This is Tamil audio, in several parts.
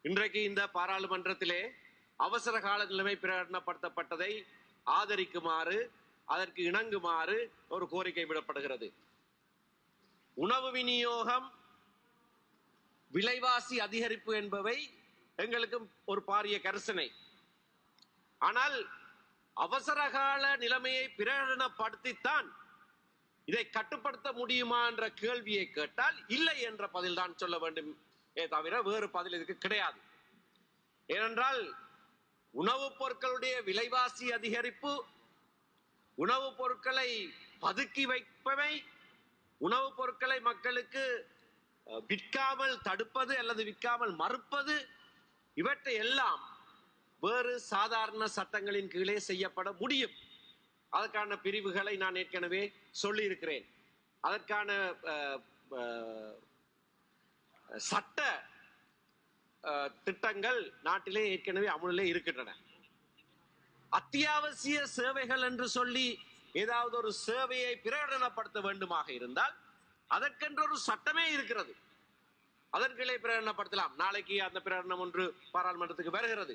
இன்றைக்கு இந்த பாராளுமன்றத்திலே அவசர கால நிலைமை பிரகடனப்படுத்தப்பட்டதை ஆதரிக்குமாறு அதற்கு இணங்குமாறு ஒரு கோரிக்கை விடப்படுகிறது உணவு விநியோகம் விலைவாசி அதிகரிப்பு என்பவை எங்களுக்கு ஒரு பாரிய கரிசனை ஆனால் அவசரகால நிலைமையை பிரகடனப்படுத்தித்தான் இதை கட்டுப்படுத்த முடியுமா என்ற கேள்வியை கேட்டால் இல்லை என்ற பதில் தான் சொல்ல வேண்டும் ஏ தவிர வேறு பதில் இதுக்கு கிடையாது ஏனென்றால் உணவுப் பொருட்களுடைய விலைவாசி அதிகரிப்பு உணவுப் பொருட்களை பதுக்கி வைப்பவை உணவுப் பொருட்களை மக்களுக்கு அஹ், விற்காமல் தடுப்பது அல்லது விற்காமல் மறுப்பது இவற்றை எல்லாம் வேறு சாதாரண சட்டங்களின் கீழே செய்யப்பட முடியும் அதற்கான பிரிவுகளை நான் ஏற்கனவே சொல்லியிருக்கிறேன் அதற்கான அஹ், அஹ், சட்ட அஹ், திட்டங்கள் நாட்டிலே ஏற்கனவே அமுலிலே இருக்கின்றன அத்தியாவசிய சேவைகள் என்று சொல்லி ஏதாவது ஒரு சேவையை பிரகடனப்படுத்த வேண்டுமாக இருந்தால் அதற்கென்று ஒரு சட்டமே இருக்கிறது அதன் கீழே பிரகடனப்படுத்தலாம் நாளைக்கு அந்த பிரகடனம் ஒன்று பாராளுமன்றத்துக்கு வருகிறது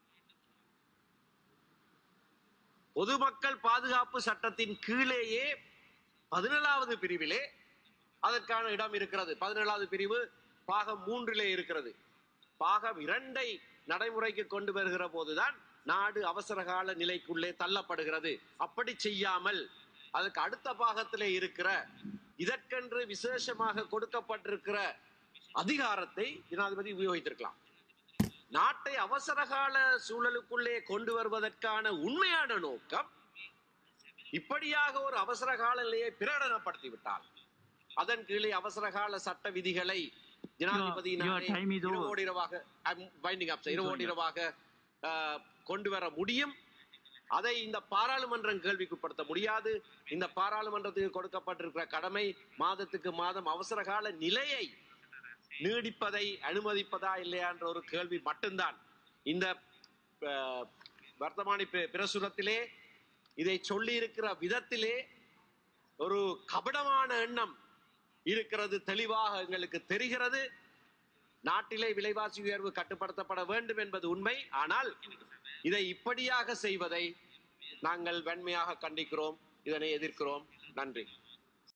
பொதுமக்கள் பாதுகாப்பு சட்டத்தின் கீழேயே பதினேழாவது பிரிவிலே அதற்கான இடம் இருக்கிறது பதினேழாவது பிரிவு பாகம் மூன்றிலே இருக்கிறது பாகம் இரண்டை நடைமுறைக்கு கொண்டு வருகிற போதுதான் நாடு அவசரகால நிலைக்குள்ளே தள்ளப்படுகிறது அப்படி செய்யாமல் அதுக்கு அடுத்த பாகத்திலே இருக்கிற இதற்கென்று விசேஷமாக கொடுக்கப்பட்டிருக்கிற அதிகாரத்தை ஜனாதிபதி உபயோகித்திருக்கலாம் நாட்டை அவசரகால சூழலுக்குள்ளே கொண்டு வருவதற்கான உண்மையான நோக்கம் இப்படியாக ஒரு அவசர கால நிலையை பிரகடனப்படுத்தி விட்டால் அதன் கீழே அவசர கால சட்ட விதிகளை ஜனாதிபதி Your- your time is over. இரவோடு இரவாக I'm winding up, sir. இரவோடு இரவாக ஆஹ், கொண்டு வர முடியும் அதை இந்த பாராளுமன்றம் கேள்விக்குட்படுத்த முடியாது இந்த பாராளுமன்றத்துக்கு கொடுக்கப்பட்டிருக்கிற கடமை மாதத்துக்கு மாதம் அவசர கால நிலையை நீடிப்பதை அனுமதிப்பதா இல்லையா என்ற ஒரு கேள்வி மட்டும்தான் இந்த அஹ், வர்த்தமானி பி- பிரசுரத்திலே இதை சொல்லி இருக்கிற விதத்திலே ஒரு கபடமான எண்ணம் இருக்கிறது தெளிவாக எங்களுக்கு தெரிகிறது நாட்டிலே விலைவாசி உயர்வு கட்டுப்படுத்தப்பட வேண்டும் என்பது உண்மை ஆனால் இதை இப்படியாக செய்வதை நாங்கள் வன்மையாக கண்டிக்கிறோம் இதனை எதிர்க்கிறோம் நன்றி